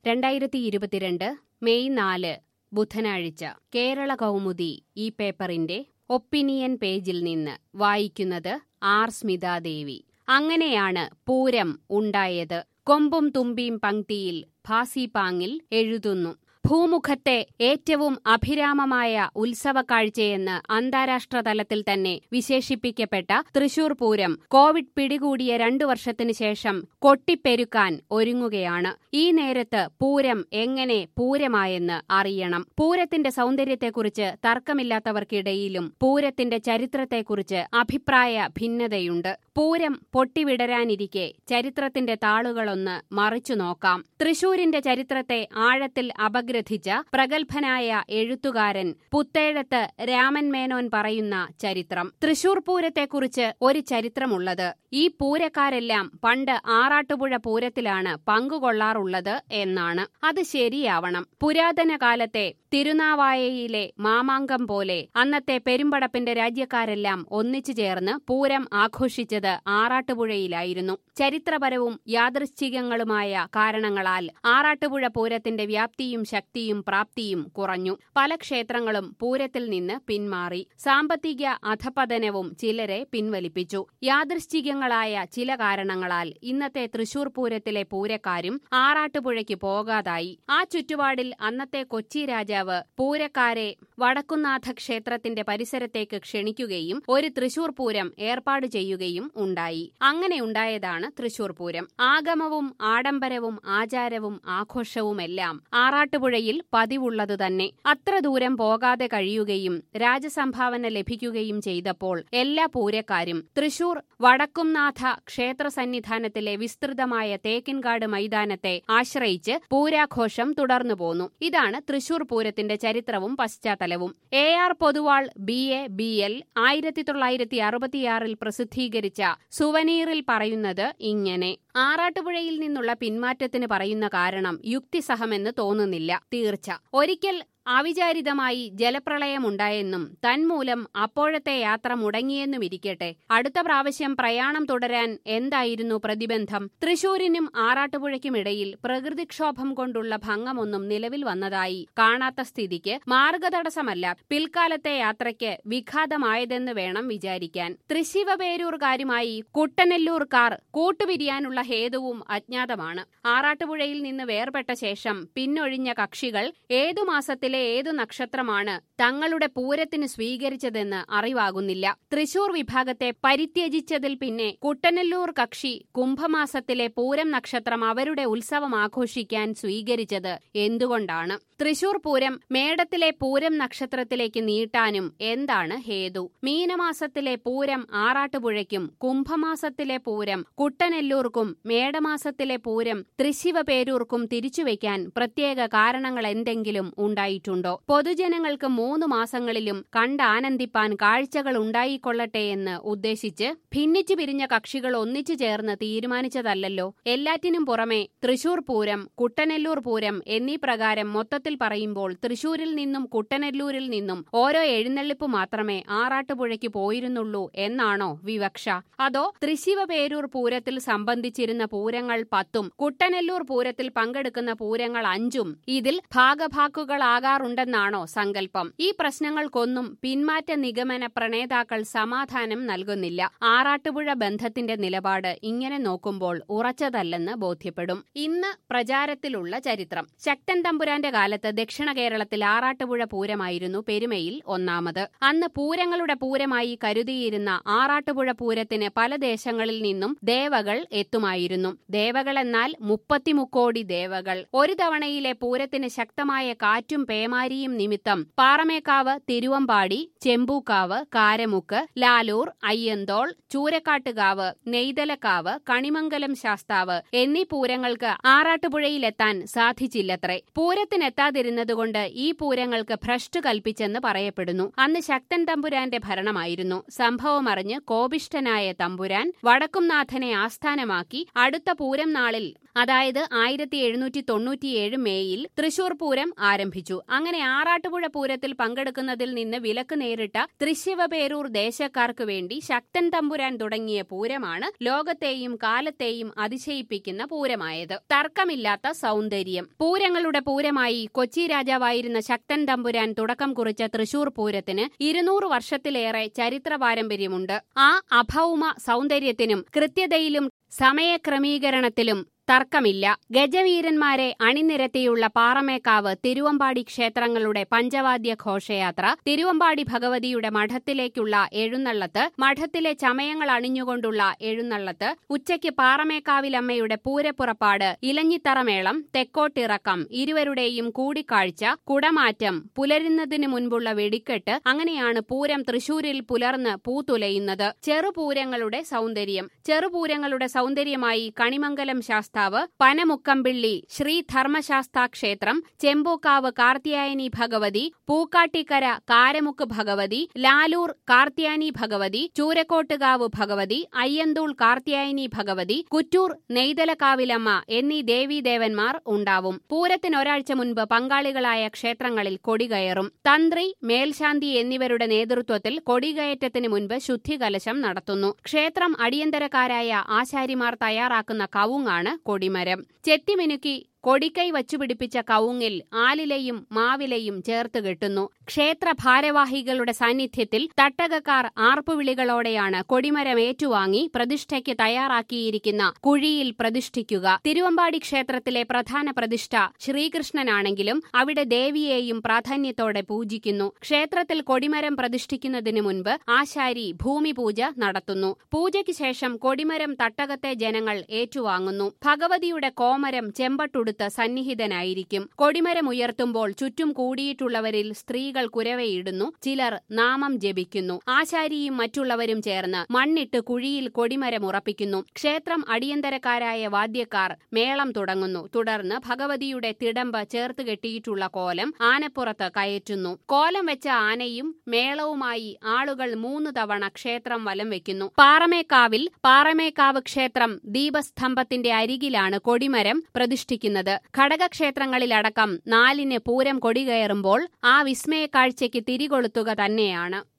രണ്ടായിരത്തി ഇരുപത്തിരണ്ട് മെയ് നാല് ബുധനാഴ്ച കേരള കൗമുദി ഈ പേപ്പറിന്റെ ഒപ്പീനിയൻ പേജിൽ നിന്ന് വായിക്കുന്നത് ആർ സ്മിതാദേവി അങ്ങനെയാണ് പൂരം ഉണ്ടായത് കൊമ്പും തുമ്പിയും പങ്ക്തിയിൽ ഭാസിപാങ്ങിൽ എഴുതുന്നു ഭൂമുഖത്തെ ഏറ്റവും അഭിരാമമായ ഉത്സവ കാഴ്ചയെന്ന് അന്താരാഷ്ട്ര തലത്തിൽ തന്നെ വിശേഷിപ്പിക്കപ്പെട്ട തൃശൂർ പൂരം കോവിഡ് പിടികൂടിയ രണ്ടു വർഷത്തിനു ശേഷം കൊട്ടിപ്പെരുക്കാൻ ഒരുങ്ങുകയാണ് ഈ നേരത്ത് പൂരം എങ്ങനെ പൂരമായെന്ന് അറിയണം പൂരത്തിന്റെ സൗന്ദര്യത്തെക്കുറിച്ച് തർക്കമില്ലാത്തവർക്കിടയിലും പൂരത്തിന്റെ ചരിത്രത്തെക്കുറിച്ച് അഭിപ്രായ ഭിന്നതയുണ്ട് പൂരം പൊട്ടിവിടരാനിരിക്കെ ചരിത്രത്തിന്റെ താളുകളൊന്ന് മറിച്ചു നോക്കാം തൃശൂരിന്റെ ചരിത്രത്തെ ആഴത്തിൽ അപഗ്രഥിച്ച പ്രഗത്ഭനായ എഴുത്തുകാരൻ പുത്തേഴത്ത് രാമൻ മേനോൻ പറയുന്ന ചരിത്രം തൃശൂർ പൂരത്തെക്കുറിച്ച് ഒരു ചരിത്രമുള്ളത് ഈ പൂരക്കാരെല്ലാം പണ്ട് ആറാട്ടുപുഴ പൂരത്തിലാണ് പങ്കുകൊള്ളാറുള്ളത് എന്നാണ് അത് ശരിയാവണം പുരാതന കാലത്തെ തിരുനാവായയിലെ മാമാങ്കം പോലെ അന്നത്തെ പെരുമ്പടപ്പിന്റെ രാജ്യക്കാരെല്ലാം ഒന്നിച്ചു ചേർന്ന് പൂരം ആഘോഷിച്ചത് ആറാട്ടുപുഴയിലായിരുന്നു ചരിത്രപരവും യാദൃശ്ചികങ്ങളുമായ കാരണങ്ങളാൽ ആറാട്ടുപുഴ പൂരത്തിന്റെ വ്യാപ്തിയും ശക്തിയും പ്രാപ്തിയും കുറഞ്ഞു പല ക്ഷേത്രങ്ങളും പൂരത്തിൽ നിന്ന് പിന്മാറി സാമ്പത്തിക അധപതനവും ചിലരെ പിൻവലിപ്പിച്ചു യാദൃശ്ചികങ്ങളായ ചില കാരണങ്ങളാൽ ഇന്നത്തെ തൃശൂർ പൂരത്തിലെ പൂരക്കാരും ആറാട്ടുപുഴയ്ക്ക് പോകാതായി ആ ചുറ്റുപാടിൽ അന്നത്തെ കൊച്ചി രാജാവ് പൂരക്കാരെ വടക്കുന്നാഥ ക്ഷേത്രത്തിന്റെ പരിസരത്തേക്ക് ക്ഷണിക്കുകയും ഒരു തൃശൂർ പൂരം ഏർപ്പാട് ചെയ്യുകയും ഉണ്ടായി അങ്ങനെ ഉണ്ടായതാണ് തൃശൂർ പൂരം ആഗമവും ആഡംബരവും ആചാരവും ആഘോഷവുമെല്ലാം ആറാട്ടുപുഴയിൽ പതിവുള്ളതു തന്നെ അത്ര ദൂരം പോകാതെ കഴിയുകയും രാജസംഭാവന ലഭിക്കുകയും ചെയ്തപ്പോൾ എല്ലാ പൂരക്കാരും തൃശൂർ വടക്കുംനാഥ ക്ഷേത്ര സന്നിധാനത്തിലെ വിസ്തൃതമായ തേക്കിൻകാട് മൈതാനത്തെ ആശ്രയിച്ച് പൂരാഘോഷം തുടർന്നു പോന്നു ഇതാണ് തൃശൂർ പൂരത്തിന്റെ ചരിത്രവും പശ്ചാത്തലവും A R Poduval B A B L ആയിരത്തി തൊള്ളായിരത്തി അറുപത്തിയാറിൽ പ്രസിദ്ധീകരിച്ച സുവനീറിൽ പറയുന്നത് ഇങ്ങനെ ആറാട്ടുപുഴയിൽ നിന്നുള്ള പിന്മാറ്റത്തിന് പറയുന്ന കാരണം യുക്തിസഹമെന്ന് തോന്നുന്നില്ല തീർച്ച ഒരിക്കൽ അവിചാരിതമായി ജലപ്രളയമുണ്ടായെന്നും തന്മൂലം അപ്പോഴത്തെ യാത്ര മുടങ്ങിയെന്നുമിരിക്കട്ടെ അടുത്ത പ്രാവശ്യം പ്രയാണം തുടരാൻ എന്തായിരുന്നു പ്രതിബന്ധം തൃശൂരിനും ആറാട്ടുപുഴയ്ക്കുമിടയിൽ പ്രകൃതിക്ഷോഭം കൊണ്ടുള്ള ഭംഗമൊന്നും നിലവിൽ വന്നതായി കാണാത്ത സ്ഥിതിക്ക് മാർഗതടസ്സമല്ല പിൽക്കാലത്തെ യാത്രയ്ക്ക് വിഘാതമായതെന്ന് വേണം വിചാരിക്കാൻ തൃശിവപേരൂർക്കാരുമായി കുട്ടനെല്ലൂർക്കാർ കൂട്ടുപിരിയാനുള്ള ഹേതുവും അജ്ഞാതമാണ് ആറാട്ടുപുഴയിൽ നിന്ന് വേർപെട്ട ശേഷം പിന്നൊഴിഞ്ഞ കക്ഷികൾ ഏതു മാസത്തിലെ ഏതു നക്ഷത്രമാണ് തങ്ങളുടെ പൂരത്തിന് സ്വീകരിച്ചതെന്ന് അറിവാകുന്നില്ല തൃശൂർ വിഭാഗത്തെ പരിത്യജിച്ചതിൽ പിന്നെ കുട്ടനെല്ലൂർ കക്ഷി കുംഭമാസത്തിലെ പൂരം നക്ഷത്രം അവരുടെ ഉത്സവം ആഘോഷിക്കാൻ സ്വീകരിച്ചത് എന്തുകൊണ്ടാണ് തൃശൂർ പൂരം മേടത്തിലെ പൂരം നക്ഷത്രത്തിലേക്ക് നീട്ടാനും എന്താണ് ഹേതു മീനമാസത്തിലെ പൂരം ആറാട്ടുപുഴയ്ക്കും കുംഭമാസത്തിലെ പൂരം കുട്ടനെല്ലൂർക്കും മേടമാസത്തിലെ പൂരം തൃശിവപേരൂർക്കും തിരിച്ചുവെക്കാൻ പ്രത്യേക കാരണങ്ങൾ എന്തെങ്കിലും ഉണ്ടായിട്ടുണ്ടോ പൊതുജനങ്ങൾക്ക് മൂന്ന് മാസങ്ങളിലും കണ്ടാനന്ദിപ്പാൻ കാഴ്ചകൾ ഉണ്ടായിക്കൊള്ളട്ടെ എന്ന് ഉദ്ദേശിച്ച് ഭിന്നിച്ചു പിരിഞ്ഞ കക്ഷികൾ ഒന്നിച്ചു ചേർന്ന് തീരുമാനിച്ചതല്ലല്ലോ എല്ലാറ്റിനും പുറമെ തൃശൂർ പൂരം കുട്ടനെല്ലൂർ പൂരം എന്നീ പ്രകാരം മൊത്തത്തിൽ പറയുമ്പോൾ തൃശൂരിൽ നിന്നും കുട്ടനെല്ലൂരിൽ നിന്നും ഓരോ എഴുന്നള്ളിപ്പ് മാത്രമേ ആറാട്ടുപുഴയ്ക്ക് പോയിരുന്നുള്ളൂ എന്നാണോ വിവക്ഷ അതോ തൃശിവപേരൂർ പൂരത്തിൽ സംബന്ധിച്ചിരുന്ന പൂരങ്ങൾ പത്തും കുട്ടനെല്ലൂർ പൂരത്തിൽ പങ്കെടുക്കുന്ന പൂരങ്ങൾ അഞ്ചും ഇതിൽ ഭാഗഭാക്കുകളാകാറുണ്ടെന്നാണോ സങ്കല്പം ഈ പ്രശ്നങ്ങൾക്കൊന്നും പിന്മാറ്റ നിഗമന പ്രണേതാക്കൾ സമാധാനം നൽകുന്നില്ല ആറാട്ടുപുഴ ബന്ധത്തിന്റെ നിലപാട് ഇങ്ങനെ നോക്കുമ്പോൾ ഉറച്ചതല്ലെന്ന് ബോധ്യപ്പെടും ഇന്ന് പ്രചാരത്തിലുള്ള ചരിത്രം ശക്തൻ തമ്പുരാന്റെ കാലത്ത് ദക്ഷിണ കേരളത്തിൽ ആറാട്ടുപുഴ പൂരമായിരുന്നു പെരുമയിൽ ഒന്നാമത് അന്ന് പൂരങ്ങളുടെ പൂരമായി കരുതിയിരുന്ന ആറാട്ടുപുഴ പൂരത്തിന് പല ദേശങ്ങളിൽ നിന്നും ദേവകൾ എത്തുമായിരുന്നു ദേവകൾ എന്നാൽ മുപ്പത്തിമുക്കോടി ദേവകൾ ഒരു തവണയിലെ പൂരത്തിന് ശക്തമായ കാറ്റും പേമാരിയും നിമിത്തം പാറമേക്കാവ് തിരുവമ്പാടി ചെമ്പൂക്കാവ് കാരമുക്ക് ലാലൂർ അയ്യന്തോൾ ചൂരക്കാട്ടുകാവ് നെയ്തലക്കാവ് കണിമംഗലം ശാസ്താവ് എന്നീ പൂരങ്ങൾക്ക് ആറാട്ടുപുഴയിലെത്താൻ സാധിച്ചില്ലത്രേ പൂരത്തിനെത്താതിരുന്നതുകൊണ്ട് ഈ പൂരങ്ങൾക്ക് ഭ്രഷ്ട് കൽപ്പിച്ചെന്ന് പറയപ്പെടുന്നു അന്ന് ശക്തൻ തമ്പുരാന്റെ ഭരണമായിരുന്നു സംഭവമറിഞ്ഞ് കോപിഷ്ഠനായ തമ്പുരാൻ വടക്കുംനാഥനെ ആസ്ഥാനമാക്കി അടുത്ത പൂരം നാളിൽ അതായത് ആയിരത്തി എഴുന്നൂറ്റി തൊണ്ണൂറ്റിയേഴ് മേയിൽ തൃശൂർ പൂരം ആരംഭിച്ചു അങ്ങനെ ആറാട്ടുപുഴ പൂരത്തിൽ പങ്കെടുക്കുന്നതിൽ നിന്ന് വിലക്ക് നേരിട്ട തൃശ്ശിവപേരൂർ ദേശക്കാർക്ക് വേണ്ടി ശക്തൻ തമ്പുരാൻ തുടങ്ങിയ പൂരമാണ് ലോകത്തെയും കാലത്തെയും അതിശയിപ്പിക്കുന്ന പൂരമായത് തർക്കമില്ലാത്ത സൗന്ദര്യം പൂരങ്ങളുടെ പൂരമായി കൊച്ചി രാജാവായിരുന്ന ശക്തൻ തമ്പുരാൻ തുടക്കം കുറിച്ച തൃശൂർ പൂരത്തിന് ഇരുന്നൂറ് വർഷത്തിലേറെ ചരിത്ര പാരമ്പര്യമുണ്ട് ആ അഭൗമ സൗന്ദര്യത്തിനും കൃത്യതയിലും സമയക്രമീകരണത്തിലും തർക്കമില്ല ഗജവീരന്മാരെ അണിനിരത്തിയുള്ള പാറമേക്കാവ് തിരുവമ്പാടി ക്ഷേത്രങ്ങളുടെ പഞ്ചവാദ്യ ഘോഷയാത്ര തിരുവമ്പാടി ഭഗവതിയുടെ മഠത്തിലേക്കുള്ള എഴുന്നള്ളത്ത് മഠത്തിലെ ചമയങ്ങൾ അണിഞ്ഞുകൊണ്ടുള്ള എഴുന്നള്ളത്ത് ഉച്ചയ്ക്ക് പാറമേക്കാവിലമ്മയുടെ പൂരപ്പുറപ്പാട് ഇലഞ്ഞിത്തറമേളം തെക്കോട്ടിറക്കം ഇരുവരുടെയും കൂടിക്കാഴ്ച കുടമാറ്റം പുലരുന്നതിനു മുൻപുള്ള വെടിക്കെട്ട് അങ്ങനെയാണ് പൂരം തൃശൂരിൽ പുലർന്ന് പൂത്തുലയുന്നത് ചെറുപൂരങ്ങളുടെ സൗന്ദര്യം ചെറുപൂരങ്ങളുടെ സൗന്ദര്യമായി കണിമംഗലം ശാസ്ത്ര ശാസ്താവ് പനമുക്കമ്പിള്ളി ശ്രീ ധർമ്മശാസ്ത ക്ഷേത്രം ചെമ്പൂക്കാവ് കാർത്തിയായനി ഭഗവതി പൂക്കാട്ടിക്കര കാരമുക്ക് ഭഗവതി ലാലൂർ കാർത്തിയാനി ഭഗവതി ചൂരക്കോട്ടുകാവ് ഭഗവതി അയ്യന്തൂൾ കാർത്തിയായനി ഭഗവതി കുറ്റൂർ നെയ്തലക്കാവിലമ്മ എന്നീ ദേവീദേവന്മാർ ഉണ്ടാവും പൂരത്തിനൊരാഴ്ച മുൻപ് പങ്കാളികളായ ക്ഷേത്രങ്ങളിൽ കൊടികയറും തന്ത്രി മേൽശാന്തി എന്നിവരുടെ നേതൃത്വത്തിൽ കൊടികയറ്റത്തിന് മുൻപ് ശുദ്ധികലശം നടത്തുന്നു ക്ഷേത്രം അടിയന്തരക്കാരായ ആശാരിമാർ തയ്യാറാക്കുന്ന കവുങ്ങാണ് കൊടിമരം ചെത്തിമിനുക്കി കൊടിക്കൈ വച്ചുപിടിപ്പിച്ച കവുങ്ങിൽ ആലിലയും മാവിലയും ചേർത്ത് കെട്ടുന്നു ക്ഷേത്ര ഭാരവാഹികളുടെ സാന്നിധ്യത്തിൽ തട്ടകക്കാർ ആർപ്പുവിളികളോടെയാണ് കൊടിമരം ഏറ്റുവാങ്ങി പ്രതിഷ്ഠയ്ക്ക് തയ്യാറാക്കിയിരിക്കുന്ന കുഴിയിൽ പ്രതിഷ്ഠിക്കുക തിരുവമ്പാടി ക്ഷേത്രത്തിലെ പ്രധാന പ്രതിഷ്ഠ ശ്രീകൃഷ്ണനാണെങ്കിലും അവിടെ ദേവിയെയും പ്രാധാന്യത്തോടെ പൂജിക്കുന്നു ക്ഷേത്രത്തിൽ കൊടിമരം പ്രതിഷ്ഠിക്കുന്നതിന് മുൻപ് ആശാരി ഭൂമി പൂജ നടത്തുന്നു പൂജയ്ക്ക് ശേഷം കൊടിമരം തട്ടകത്തെ ജനങ്ങൾ ഏറ്റുവാങ്ങുന്നു ഭഗവതിയുടെ കോമരം ചെമ്പട്ടുടു കൊടുത്ത് സന്നിഹിതനായിരിക്കും കൊടിമരം ഉയർത്തുമ്പോൾ ചുറ്റും കൂടിയിട്ടുള്ളവരിൽ സ്ത്രീകൾ കുരവയിടുന്നു ചിലർ നാമം ജപിക്കുന്നു ആശാരിയും മറ്റുള്ളവരും ചേർന്ന് മണ്ണിട്ട് കുഴിയിൽ കൊടിമരം ഉറപ്പിക്കുന്നു ക്ഷേത്രം അടിയന്തരക്കാരായ വാദ്യക്കാർ മേളം തുടങ്ങുന്നു തുടർന്ന് ഭഗവതിയുടെ തിടമ്പ് ചേർത്ത് കെട്ടിയിട്ടുള്ള കോലം ആനപ്പുറത്ത് കയറ്റുന്നു കോലം വെച്ച ആനയും മേളവുമായി ആളുകൾ മൂന്ന് തവണ ക്ഷേത്രം വലം വെക്കുന്നു പാറമേക്കാവിൽ പാറമേക്കാവ് ക്ഷേത്രം ദീപസ്തംഭത്തിന്റെ അരികിലാണ് കൊടിമരം പ്രതിഷ്ഠിക്കുന്നത് ഘടകക്ഷേത്രങ്ങളിലടക്കം നാലിന് പൂരം കൊടികയറുമ്പോൾ ആ വിസ്മയ കാഴ്ചയ്ക്ക് തിരികൊളുത്തുക തന്നെയാണ്